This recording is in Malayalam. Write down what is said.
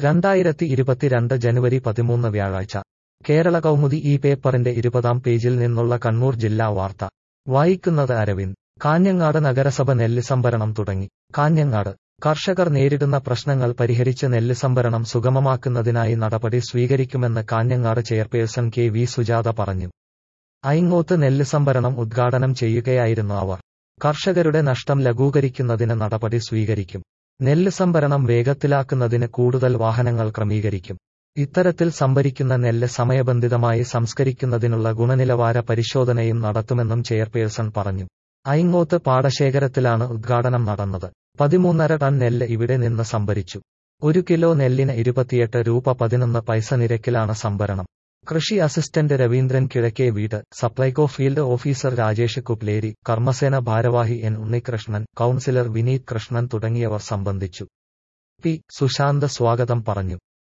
രണ്ടായിരത്തി ഇരുപത്തിരണ്ട് ജനുവരി പതിമൂന്ന് വ്യാഴാഴ്ച കേരള കൗമുദി ഈ പേപ്പറിന്റെ ഇരുപതാം പേജിൽ നിന്നുള്ള കണ്ണൂർ ജില്ലാ വാർത്ത വായിക്കുന്നത് അരവിന്ദ് കാഞ്ഞങ്ങാട് നഗരസഭ നെല്ല് സംഭരണം തുടങ്ങി കാഞ്ഞങ്ങാട് കർഷകർ നേരിടുന്ന പ്രശ്നങ്ങൾ പരിഹരിച്ച് നെല്ല് സംഭരണം സുഗമമാക്കുന്നതിനായി നടപടി സ്വീകരിക്കുമെന്ന് Kanhangad chairperson K V Sujatha പറഞ്ഞു ഐങ്ങോത്ത് നെല്ല് സംഭരണം ഉദ്ഘാടനം ചെയ്യുകയായിരുന്നു അവർ കർഷകരുടെ നഷ്ടം ലഘൂകരിക്കുന്നതിന് നടപടി സ്വീകരിക്കും നെല്ല് സംഭരണം വേഗത്തിലാക്കുന്നതിന് കൂടുതൽ വാഹനങ്ങൾ ക്രമീകരിക്കും ഇത്തരത്തിൽ സംഭരിക്കുന്ന നെല്ല് സമയബന്ധിതമായി സംസ്കരിക്കുന്നതിനുള്ള ഗുണനിലവാര പരിശോധനയും നടത്തുമെന്നും ചെയർപേഴ്സൺ പറഞ്ഞു ഐങ്ങോത്ത് പാടശേഖരത്തിലാണ് ഉദ്ഘാടനം നടന്നത് പതിമൂന്നര ടൺ നെല്ല് ഇവിടെ നിന്ന് സംഭരിച്ചു ഒരു കിലോ നെല്ലിന് ഇരുപത്തിയെട്ട് രൂപ പതിനൊന്ന് പൈസ നിരക്കിലാണ് സംഭരണം കൃഷി assistant Raveendran Kizhakke Veedu Supplyco field officer Rajesh Kupleri കർമ്മസേന ഭാരവാഹി എൻ ഉണ്ണികൃഷ്ണൻ കൌൺസിലർ വിനീത് കൃഷ്ണൻ തുടങ്ങിയവർ സംബന്ധിച്ചു പി സുശാന്ത് സ്വാഗതം പറഞ്ഞു